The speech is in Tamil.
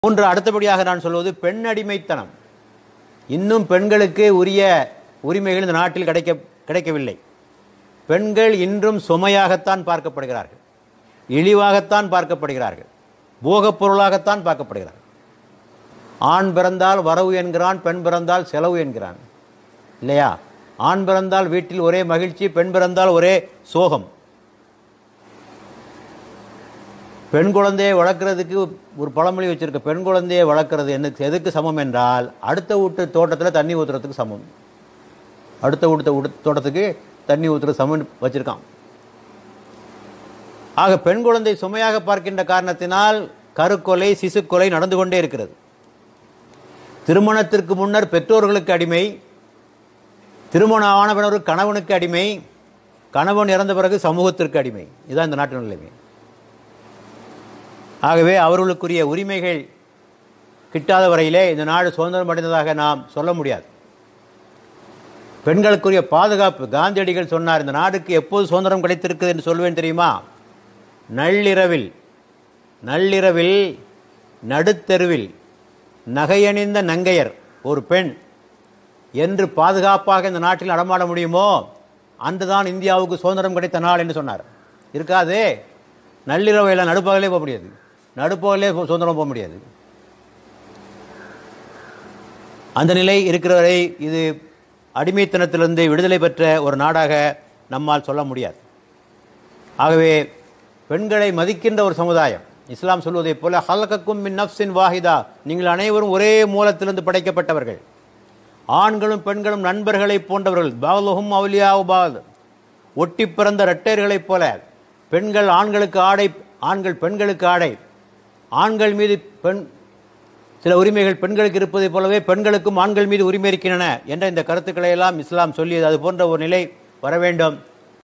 மூன்று அடுத்தபடியாக நான் சொல்வது பெண் அடிமைத்தனம் இன்னும் பெண்களுக்கு உரிய உரிமைகள் இந்த நாட்டில் கிடைக்க கிடைக்கவில்லை பெண்கள் இன்றும் சுமையாகத்தான் பார்க்கப்படுகிறார்கள் இழிவாகத்தான் பார்க்கப்படுகிறார்கள் போகப் பொருளாகத்தான் பார்க்கப்படுகிறார்கள் ஆண் பிறந்தால் வரவு என்கிறான் பெண் பிறந்தால் செலவு என்கிறான் இல்லையா ஆண் பிறந்தால் வீட்டில் ஒரே மகிழ்ச்சி பெண் பிறந்தால் ஒரே சோகம் பெண் குழந்தையை வளர்க்குறதுக்கு ஒரு பழமொழி வச்சிருக்க பெண் குழந்தையை வளர்க்குறது என்ன எதுக்கு சமம் என்றால் அடுத்த வீட்டு தோட்டத்தில் தண்ணி ஊற்றுறதுக்கு சமம் அடுத்த வீட்டு வீட்டு தோட்டத்துக்கு தண்ணி ஊற்றுறது சமம் வச்சிருக்கான் ஆக பெண் குழந்தை சுமையாக பார்க்கின்ற காரணத்தினால் கருக்கொலை சிசுக்கொலை நடந்து கொண்டே இருக்கிறது திருமணத்திற்கு முன்னர் பெற்றோர்களுக்கு அடிமை திருமணம் ஆன பிறகு கணவனுக்கு அடிமை கணவன் இறந்த பிறகு சமூகத்திற்கு அடிமை இதுதான் இந்த நாட்டு நிலைமை ஆகவே அவர்களுக்குரிய உரிமைகள் கிட்டாத வரையிலே இந்த நாடு சுதந்திரம் அடைந்ததாக நாம் சொல்ல முடியாது பெண்களுக்குரிய பாதுகாப்பு காந்தியடிகள் சொன்னார் இந்த நாடுக்கு எப்போது சுதந்திரம் கிடைத்திருக்குது என்று சொல்வேன் தெரியுமா நள்ளிரவில் நள்ளிரவில் நடுத்தெருவில் நகையணிந்த நங்கையர் ஒரு பெண் என்று பாதுகாப்பாக இந்த நாட்டில் நடமாட முடியுமோ அன்றுதான் இந்தியாவுக்கு சுதந்திரம் கிடைத்த நாள் என்று சொன்னார் இருக்காதே நள்ளிரவையில் நடுப்பகலே போக முடியாது நடுப்பகலே சுதந்திரம் போக முடியாது அந்த நிலை இருக்கிற வரை இது அடிமைத்தனத்திலிருந்து விடுதலை பெற்ற ஒரு நாடாக நம்மால் சொல்ல முடியாது ஆகவே பெண்களை மதிக்கின்ற ஒரு சமுதாயம் இஸ்லாம் சொல்வதைப் போல ஹலகக்கும் மின் நப்சின் வாஹிதா நீங்கள் அனைவரும் ஒரே மூலத்திலிருந்து படைக்கப்பட்டவர்கள் ஆண்களும் பெண்களும் நண்பர்களைப் போன்றவர்கள் பாலுகும் அவுலியா பால் ஒட்டி பிறந்த இரட்டையர்களைப் போல பெண்கள் ஆண்களுக்கு ஆடை ஆண்கள் பெண்களுக்கு ஆடை ஆண்கள் மீது பெண் சில உரிமைகள் பெண்களுக்கு இருப்பதைப் போலவே பெண்களுக்கும் ஆண்கள் மீது உரிமை இருக்கின்றன என்ற இந்த கருத்துக்களை எல்லாம் இஸ்லாம் சொல்லியது அது போன்ற ஒரு நிலை வர வேண்டும்